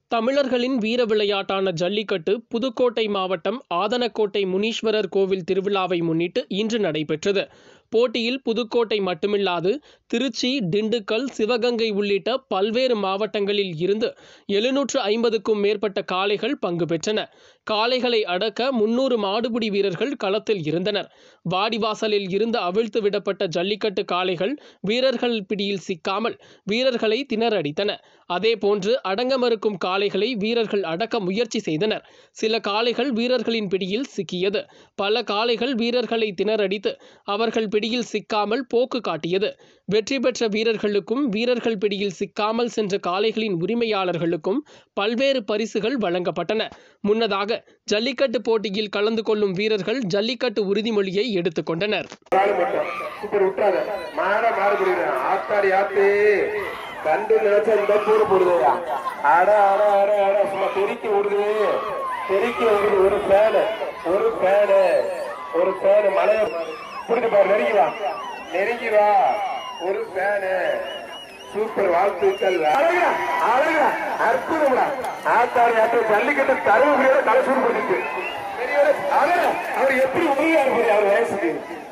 தமிழர்களின் வீர விளையாட்டான ஜல்லிக்கட்டு புதுக்கோட்டை மாவட்டம் ஆதனக்கோட்டை முனீஸ்வரர் கோவில் திருவிழாவை முன்னிட்டு இன்று நடைபெற்றது போட்டியில் புதுக்கோட்டை மட்டுமில்லாது திருச்சி திண்டுக்கல் சிவகங்கை உள்ளிட்ட பல்வேறு மாவட்டங்களில் இருந்து எழுநூற்று ஐம்பதுக்கும் மேற்பட்ட காளைகள் பங்கு பெற்றன காளைகளை அடக்க முன்னூறு மாடுபிடி வீரர்கள் களத்தில் இருந்தனர் வாடிவாசலில் இருந்து அவிழ்த்து விடப்பட்ட ஜல்லிக்கட்டு காளைகள் வீரர்கள் பிடியில் சிக்காமல் வீரர்களை திணறடித்தன அதேபோன்று அடங்க மறுக்கும் காளைகளை வீரர்கள் அடக்க முயற்சி செய்தனர் சில காளைகள் வீரர்களின் பிடியில் சிக்கியது பல காளைகள் வீரர்களை திணறடித்து அவர்கள் பிடியில் சிக்காமல் போக்கு காட்டியது வெற்றி பெற்ற வீரர்களுக்கும் வீரர்கள் பிடியில் சிக்காமல் சென்ற காளைகளின் உரிமையாளர்களுக்கும் பல்வேறு பரிசுகள் வழங்கப்பட்டன முன்னதாக ஜல்லிக்கட்டு போட்டியில் கலந்து கொள்ளும் வீரர்கள் ஜல்லிக்கட்டு உறுதிமொழியை எடுத்துக்கொண்டனர் காலு மட்டும் சூப்பர் விட்டாத மாட மாடு பிடிக்கிறேன் ஆத்தாடி ஆத்து கண்டு நினைச்சா இந்த பூரு போடுதையா அட அட அட அட சும்மா தெறிக்க விடுது தெறிக்க விடுது ஒரு ஃபேனு ஒரு ஃபேனு ஒரு ஃபேனு மலைய புரிஞ்சு பாரு நெருங்கி வா நெருங்கி வா ஒரு ஃபேனு சூப்பர் வாழ்த்துக்கள் அழகா அழகா அற்புதம்டா ஆத்தாடி ஆத்து ஜல்லிக்கட்டு தருமபுரியோட தலை சூடு பிடிச்சிட்டு அவர் எப்படி உதவியா இருப்பாரு அவர் வயசுக்கு